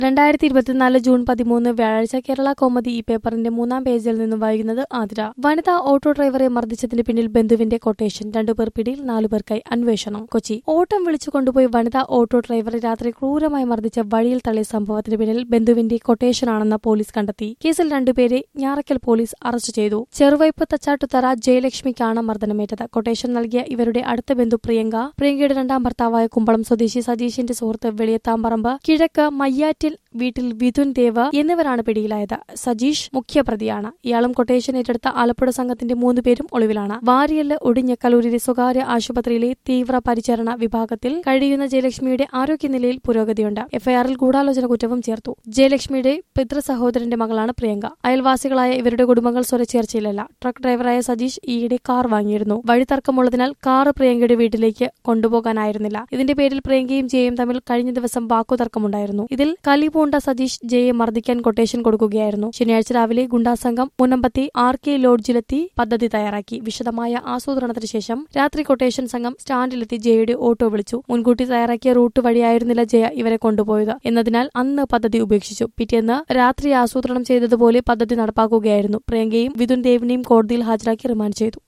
രണ്ടായിരത്തി ഇരുപത്തിനാല് ജൂൺ പതിമൂന്ന് വ്യാഴാഴ്ച കേരള കോമതി ഈ പേപ്പറിന്റെ മൂന്നാം പേജിൽ നിന്നും വായിക്കുന്നത് ആതിര വനിതാ ഓട്ടോ ഡ്രൈവറെ മർദ്ദിച്ചതിന് പിന്നിൽ ബന്ധുവിന്റെ കൊട്ടേഷൻ രണ്ടുപേർ പിടിയിൽ നാലുപേർക്കായി അന്വേഷണം കൊച്ചി ഓട്ടം വിളിച്ചു കൊണ്ടുപോയി വനിതാ ഓട്ടോ ഡ്രൈവറെ രാത്രി ക്രൂരമായി മർദ്ദിച്ച വഴിയിൽ തള്ളിയ സംഭവത്തിന് പിന്നിൽ ബന്ധുവിന്റെ കൊട്ടേഷനാണെന്ന് പോലീസ് കണ്ടെത്തി കേസിൽ രണ്ടുപേരെ ഞാറക്കൽ പോലീസ് അറസ്റ്റ് ചെയ്തു ചെറുവൈപ്പ് തച്ചാട്ടുതറ ജയലക്ഷ്മിക്കാണ് മർദ്ദനമേറ്റത് കൊട്ടേഷൻ നൽകിയ ഇവരുടെ അടുത്ത ബന്ധു പ്രിയങ്ക പ്രിയങ്കയുടെ രണ്ടാം ഭർത്താവായ കുമ്പളം സ്വദേശി സതീഷിന്റെ സുഹൃത്ത് വെളിയത്താമ്പറമ്പ് കിഴക്ക് മയ്യാറ്റിൽ വീട്ടിൽ വിധുൻ ദേവ് എന്നിവരാണ് പിടിയിലായത് സജീഷ് മുഖ്യപ്രതിയാണ് ഇയാളും കൊട്ടേഷൻ ഏറ്റെടുത്ത ആലപ്പുഴ സംഘത്തിന്റെ മൂന്ന് പേരും ഒളിവിലാണ് വാരിയല് ഒടിഞ്ഞ കലൂരിലെ സ്വകാര്യ ആശുപത്രിയിലെ തീവ്ര പരിചരണ വിഭാഗത്തിൽ കഴിയുന്ന ജയലക്ഷ്മിയുടെ ആരോഗ്യനിലയിൽ പുരോഗതിയുണ്ട് എഫ്ഐആറിൽ ഗൂഢാലോചന കുറ്റവും ചേർത്തു ജയലക്ഷ്മിയുടെ പിതൃ സഹോദരന്റെ മകളാണ് പ്രിയങ്ക അയൽവാസികളായ ഇവരുടെ കുടുംബങ്ങൾ സ്വരച്ചേർച്ചയിലല്ല ട്രക്ക് ഡ്രൈവറായ സജീഷ് ഈയിടെ കാർ വാങ്ങിയിരുന്നു വഴിതർക്കമുള്ളതിനാൽ കാർ പ്രിയങ്കയുടെ വീട്ടിലേക്ക് കൊണ്ടുപോകാനായിരുന്നില്ല ഇതിന്റെ പേരിൽ പ്രിയങ്കയും ജയയും തമ്മിൽ കഴിഞ്ഞ ദിവസം വാക്കുതർക്കമുണ്ടായിരുന്നു ഇതിൽ കലിപൂണ്ട സതീഷ് ജയയെ മർദ്ദിക്കാൻ കൊട്ടേഷൻ കൊടുക്കുകയായിരുന്നു ശനിയാഴ്ച രാവിലെ ഗുണ്ടാസംഘം മുനമ്പത്തി ആർ കെ ലോഡ്ജിലെത്തി പദ്ധതി തയ്യാറാക്കി വിശദമായ ആസൂത്രണത്തിന് ശേഷം രാത്രി കൊട്ടേഷൻ സംഘം സ്റ്റാൻഡിലെത്തി ജയയുടെ ഓട്ടോ വിളിച്ചു മുൻകൂട്ടി തയ്യാറാക്കിയ റൂട്ട് വഴിയായിരുന്നില്ല ജയ ഇവരെ കൊണ്ടുപോയത് എന്നതിനാൽ അന്ന് പദ്ധതി ഉപേക്ഷിച്ചു പിറ്റേന്ന് രാത്രി ആസൂത്രണം ചെയ്തതുപോലെ പദ്ധതി നടപ്പാക്കുകയായിരുന്നു പ്രിയങ്കയും വിതുൻ ദേവിനെയും കോടതിയിൽ ഹാജരാക്കി റിമാൻഡ് ചെയ്തു